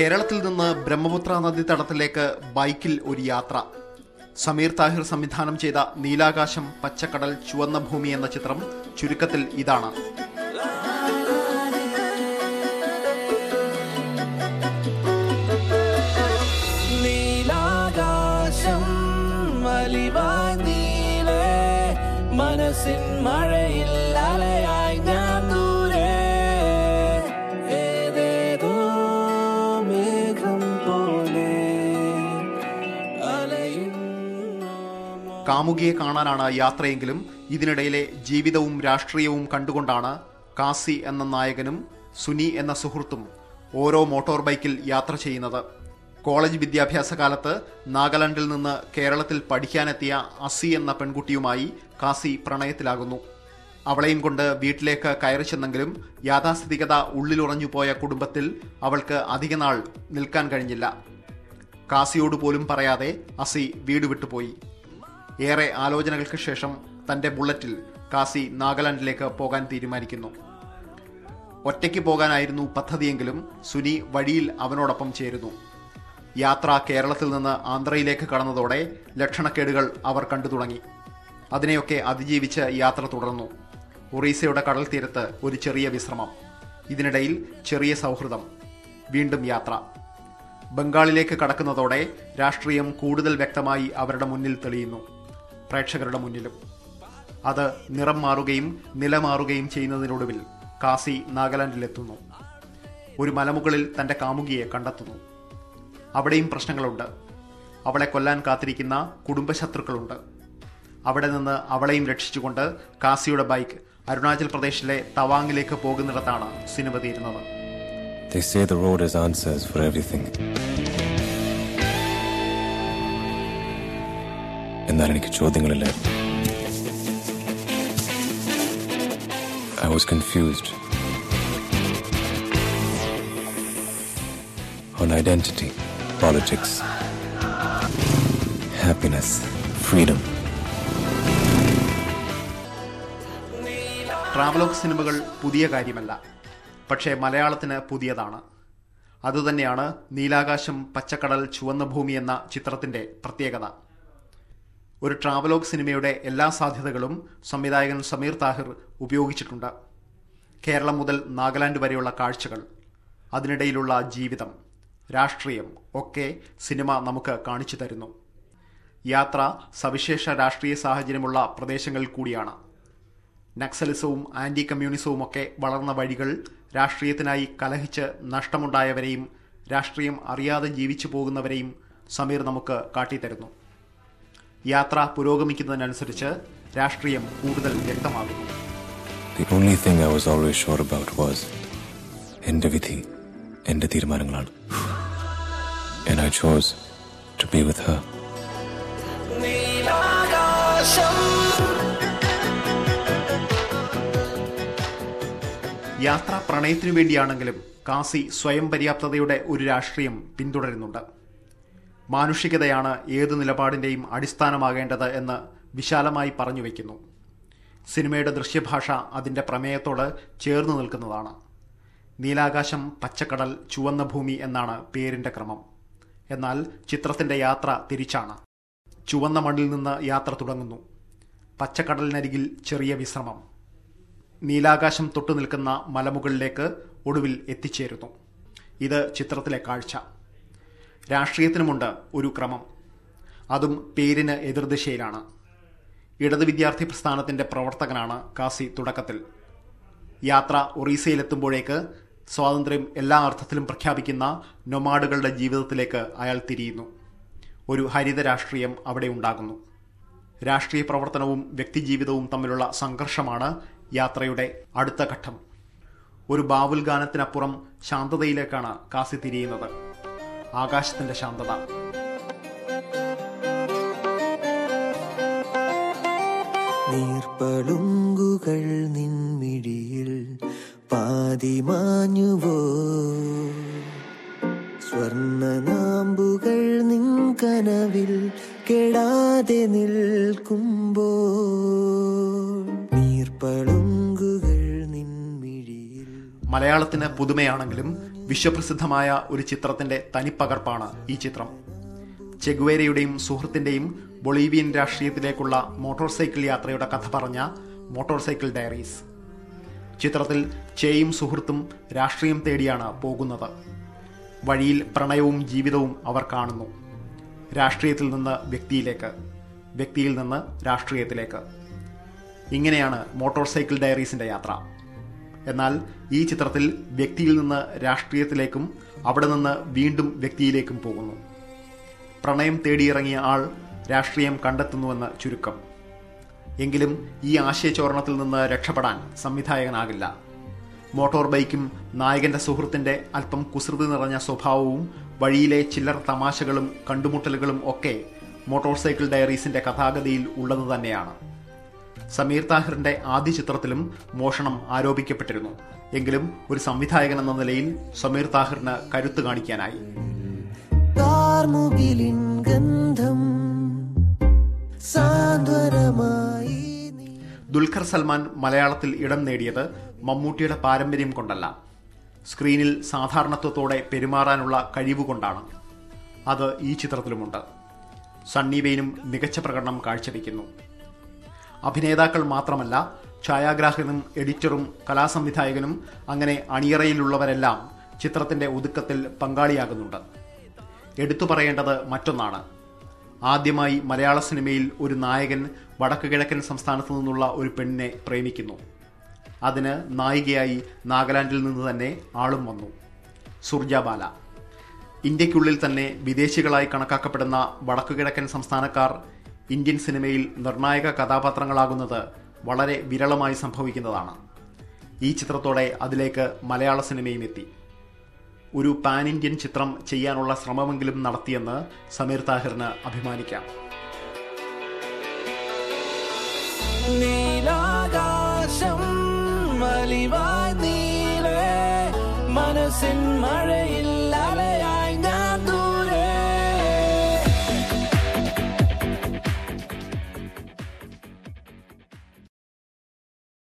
കേരളത്തിൽ നിന്ന് ബ്രഹ്മപുത്ര നദീതടത്തിലേക്ക് ബൈക്കിൽ ഒരു യാത്ര സമീർ താഹിർ സംവിധാനം ചെയ്ത നീലാകാശം പച്ചക്കടൽ ചുവന്ന ഭൂമി എന്ന ചിത്രം ചുരുക്കത്തിൽ ഇതാണ് നീലാകാശം വലിവായി നീലേ മനസ്സിൻ മഴയിൽ അലയായി ഞാൻ ദൂരെ ഏതേതോ മേഘം പോലെ അലയുന്നു കാമുകിയെ കാണാനാണ് യാത്രയെങ്കിലും ഇതിനിടയിലെ ജീവിതവും രാഷ്ട്രീയവും കണ്ടുകൊണ്ടാണ് കാസി എന്ന നായകനും സുനി എന്ന സുഹൃത്തും ഓരോ മോട്ടോർ ബൈക്കിൽ യാത്ര ചെയ്യുന്നത് കോളേജ് വിദ്യാഭ്യാസ കാലത്ത് നാഗാലാൻഡിൽ നിന്ന് കേരളത്തിൽ പഠിക്കാനെത്തിയ അസി എന്ന പെൺകുട്ടിയുമായി കാസി പ്രണയത്തിലാകുന്നു അവളെയും കൊണ്ട് വീട്ടിലേക്ക് കയറി ചെന്നെങ്കിലും യാഥാസ്ഥിതികത ഉള്ളിലുറഞ്ഞുപോയ കുടുംബത്തിൽ അവൾക്ക് അധികനാൾ നിൽക്കാൻ കഴിഞ്ഞില്ല കാസിയോട് പോലും പറയാതെ അസി വീട് വിട്ടുപോയി ഏറെ ആലോചനകൾക്ക് ശേഷം തന്റെ ബുള്ളറ്റിൽ കാസി നാഗാലാൻഡിലേക്ക് പോകാൻ തീരുമാനിക്കുന്നു ഒറ്റയ്ക്ക് പോകാനായിരുന്നു പദ്ധതിയെങ്കിലും സുനി വഴിയിൽ അവനോടൊപ്പം ചേരുന്നു യാത്ര കേരളത്തിൽ നിന്ന് ആന്ധ്രയിലേക്ക് കടന്നതോടെ ലക്ഷണക്കേടുകൾ അവർ കണ്ടു തുടങ്ങി അതിനെയൊക്കെ അതിജീവിച്ച് യാത്ര തുടർന്നു ഒറീസയുടെ കടൽ തീരത്ത് ഒരു ചെറിയ വിശ്രമം ഇതിനിടയിൽ ചെറിയ സൗഹൃദം വീണ്ടും യാത്ര ബംഗാളിലേക്ക് കടക്കുന്നതോടെ രാഷ്ട്രീയം കൂടുതൽ വ്യക്തമായി അവരുടെ മുന്നിൽ തെളിയുന്നു പ്രേക്ഷകരുടെ മുന്നിലും അത് നിറം മാറുകയും നിലമാറുകയും ചെയ്യുന്നതിനൊടുവിൽ കാസി നാഗാലാൻഡിലെത്തുന്നു ഒരു മലമുകളിൽ തന്റെ കാമുകിയെ കണ്ടെത്തുന്നു അവിടെയും പ്രശ്നങ്ങളുണ്ട് അവളെ കൊല്ലാൻ കാത്തിരിക്കുന്ന കുടുംബശത്രുക്കളുണ്ട് അവിടെ നിന്ന് അവളെയും രക്ഷിച്ചുകൊണ്ട് കാസിയുടെ ബൈക്ക് അരുണാചൽ പ്രദേശിലെ തവാങ്ങിലേക്ക് പോകുന്നിടത്താണ് സിനിമ തീരുന്നത് They say the road has answers for everything. എന്നാൽ എനിക്ക് ചോദ്യങ്ങളില്ലായിരുന്നു I was confused on identity, politics, happiness, freedom. Travelogue സിനിമകൾ പുതിയ കാര്യമല്ല പക്ഷേ മലയാളത്തിന് പുതിയതാണ് അതുതന്നെയാണ് നീലാകാശം പച്ചക്കടൽ ചുവന്ന ഭൂമി എന്ന ചിത്രത്തിന്റെ പ്രത്യേകത ഒരു ട്രാവലോഗ് സിനിമയുടെ എല്ലാ സാധ്യതകളും സംവിധായകൻ സമീർ താഹിർ ഉപയോഗിച്ചിട്ടുണ്ട് കേരളം മുതൽ നാഗാലാൻഡ് വരെയുള്ള കാഴ്ചകൾ അതിനിടയിലുള്ള ജീവിതം രാഷ്ട്രീയം ഒക്കെ സിനിമ നമുക്ക് കാണിച്ചു തരുന്നു യാത്ര സവിശേഷ രാഷ്ട്രീയ സാഹചര്യമുള്ള പ്രദേശങ്ങളിൽ കൂടിയാണ് നക്സലിസവും ആന്റി കമ്മ്യൂണിസവും ഒക്കെ വളർന്ന വഴികൾ രാഷ്ട്രീയത്തിനായി കലഹിച്ച് നഷ്ടമുണ്ടായവരെയും രാഷ്ട്രീയം അറിയാതെ ജീവിച്ചു പോകുന്നവരെയും സമീർ നമുക്ക് കാട്ടിത്തരുന്നു യാത്ര പുരോഗമിക്കുന്നതിനനുസരിച്ച് രാഷ്ട്രീയം കൂടുതൽ വ്യക്തമാകുന്നു The only thing I was always sure about was എന്റെ വിധി എന്റെ തീരുമാനങ്ങളാണ് And I chose to be with her. നീലാകാശം യാത്ര പ്രണയത്തിനു വേണ്ടിയാണെങ്കിലും കാസി സ്വയം പര്യാപ്തതയുടെ ഒരു രാഷ്ട്രീയം പിന്തുടരുന്നുണ്ട് മാനുഷികതയാണ് ഏതു നിലപാടിന്റെയും അടിസ്ഥാനമാകേണ്ടത് എന്ന് വിശാലമായി പറഞ്ഞു വയ്ക്കുന്നു സിനിമയുടെ ദൃശ്യഭാഷ അതിന്റെ പ്രമേയത്തോട് ചേർന്ന് നിൽക്കുന്നതാണ് നീലാകാശം പച്ചക്കടൽ ചുവന്ന ഭൂമി എന്നാണ് പേരിന്റെ ക്രമം എന്നാൽ ചിത്രത്തിന്റെ യാത്ര തിരിച്ചാണ് ചുവന്ന മണ്ണിൽ നിന്ന് യാത്ര തുടങ്ങുന്നു പച്ചക്കടലിനരികിൽ ചെറിയ വിശ്രമം നീലാകാശം തൊട്ടു നിൽക്കുന്ന മലമുകളിലേക്ക് ഒടുവിൽ എത്തിച്ചേരുന്നു ഇത് ചിത്രത്തിലെ കാഴ്ച രാഷ്ട്രീയത്തിനുമുണ്ട് ഒരു ക്രമം അതും പേരിന് എതിർദിശയിലാണ് ഇടത് വിദ്യാർത്ഥി പ്രസ്ഥാനത്തിന്റെ പ്രവർത്തകനാണ് കാസി തുടക്കത്തിൽ യാത്ര ഒറീസയിലെത്തുമ്പോഴേക്ക് സ്വാതന്ത്ര്യം എല്ലാ അർത്ഥത്തിലും പ്രഖ്യാപിക്കുന്ന നൊമാഡുകളുടെ ജീവിതത്തിലേക്ക് അയാൾ തിരിയുന്നു ഒരു ഹരിത രാഷ്ട്രീയം അവിടെ ഉണ്ടാകുന്നു രാഷ്ട്രീയ പ്രവർത്തനവും വ്യക്തിജീവിതവും തമ്മിലുള്ള സംഘർഷമാണ് യാത്രയുടെ അടുത്ത ഘട്ടം ഒരു ബാവുൽ ഗാനത്തിനപ്പുറം ശാന്തതയിലേക്കാണ് കാസി തിരിയുന്നത് ആകാശത്തിന്റെ ശാന്തത നീർപ്പളുങ്കുകൾ നിൻമിഴിയിൽ പാതിമാഞ്ഞുവോ സ്വർണനാമ്പുകൾ നിൻ കനവിൽ കെടാതെ നിൽക്കുമ്പോൾ നീർപ്പളുങ്കുകൾ നിൻമിഴിയിൽ മലയാളത്തിന് പുതുമയാണെങ്കിലും വിശ്വപ്രസിദ്ധമായ ഒരു ചിത്രത്തിന്റെ തനിപ്പകർപ്പാണ് ഈ ചിത്രം ചെഗുവേരയുടെയും സുഹൃത്തിന്റെയും ബൊളീവിയൻ രാഷ്ട്രീയത്തിലേക്കുള്ള മോട്ടോർ സൈക്കിൾ യാത്രയുടെ കഥ പറഞ്ഞ മോട്ടോർ സൈക്കിൾ ഡയറീസ് ചിത്രത്തിൽ ചേയും സുഹൃത്തും രാഷ്ട്രീയം തേടിയാണ് പോകുന്നത് വഴിയിൽ പ്രണയവും ജീവിതവും അവർ കാണുന്നു രാഷ്ട്രീയത്തിൽ നിന്ന് വ്യക്തിയിലേക്ക് വ്യക്തിയിൽ നിന്ന് രാഷ്ട്രീയത്തിലേക്ക് ഇങ്ങനെയാണ് മോട്ടോർ സൈക്കിൾ ഡയറീസിന്റെ യാത്ര എന്നാൽ ഈ ചിത്രത്തിൽ വ്യക്തിയിൽ നിന്ന് രാഷ്ട്രീയത്തിലേക്കും അവിടെ നിന്ന് വീണ്ടും വ്യക്തിയിലേക്കും പോകുന്നു പ്രണയം തേടിയിറങ്ങിയ ആൾ രാഷ്ട്രീയം കണ്ടെത്തുന്നുവെന്ന് ചുരുക്കം എങ്കിലും ഈ ആശയചോരണത്തിൽ നിന്ന് രക്ഷപ്പെടാൻ സംവിധായകനാകില്ല മോട്ടോർ ബൈക്കും നായകന്റെ സുഹൃത്തിന്റെ അല്പം കുസൃതി നിറഞ്ഞ സ്വഭാവവും വഴിയിലെ ചില്ലർ തമാശകളും കണ്ടുമുട്ടലുകളും ഒക്കെ മോട്ടോർ സൈക്കിൾ ഡയറീസിന്റെ കഥാഗതിയിൽ ഉള്ളത് തന്നെയാണ് സമീർ താഹിറിന്റെ ആദ്യ ചിത്രത്തിലും മോഷണം ആരോപിക്കപ്പെട്ടിരുന്നു എങ്കിലും ഒരു സംവിധായകൻ എന്ന നിലയിൽ സമീർ താഹിറിന് കരുത്ത് കാണിക്കാനായി കാർമുകിലിൻ ഗന്ധം സാന്ത്വനമായി നീ ദുൽഖർ സൽമാൻ മലയാളത്തിൽ ഇടം നേടിയത് മമ്മൂട്ടിയുടെ പാരമ്പര്യം കൊണ്ടല്ല സ്ക്രീനിൽ സാധാരണത്വത്തോടെ പെരുമാറാനുള്ള കഴിവുകൊണ്ടാണ് അത് ഈ ചിത്രത്തിലുമുണ്ട് സണ്ണി വെയിനും മികച്ച പ്രകടനം കാഴ്ചവെക്കുന്നു അഭിനേതാക്കൾ മാത്രമല്ല ഛായാഗ്രാഹകനും എഡിറ്ററും കലാസംവിധായകനും അങ്ങനെ അണിയറയിലുള്ളവരെല്ലാം ചിത്രത്തിന്റെ ഒതുക്കത്തിൽ പങ്കാളിയാകുന്നുണ്ട് എടുത്തു പറയേണ്ടത് മറ്റൊന്നാണ് ആദ്യമായി മലയാള സിനിമയിൽ ഒരു നായകൻ വടക്കു കിഴക്കൻ സംസ്ഥാനത്തു നിന്നുള്ള ഒരു പെണ്ണിനെ പ്രേമിക്കുന്നു അതിന് നായികയായി നാഗാലാൻഡിൽ നിന്ന് തന്നെ ആളും വന്നു സുർജാബാല ഇന്ത്യക്കുള്ളിൽ തന്നെ വിദേശികളായി കണക്കാക്കപ്പെടുന്ന വടക്കുകിഴക്കൻ സംസ്ഥാനക്കാർ ഇന്ത്യൻ സിനിമയിൽ നിർണായക കഥാപാത്രങ്ങളാകുന്നത് വളരെ വിരളമായി സംഭവിക്കുന്നതാണ് ഈ ചിത്രത്തോടെ അതിലേക്ക് മലയാള സിനിമയും എത്തി ഒരു പാൻ ഇന്ത്യൻ ചിത്രം ചെയ്യാനുള്ള ശ്രമമെങ്കിലും നടത്തിയെന്ന് സമീർ താഹിറിന് അഭിമാനിക്കാം നീലാകാശം വലിവായി നീളെ മനസ്സിൻ മഴയിൽ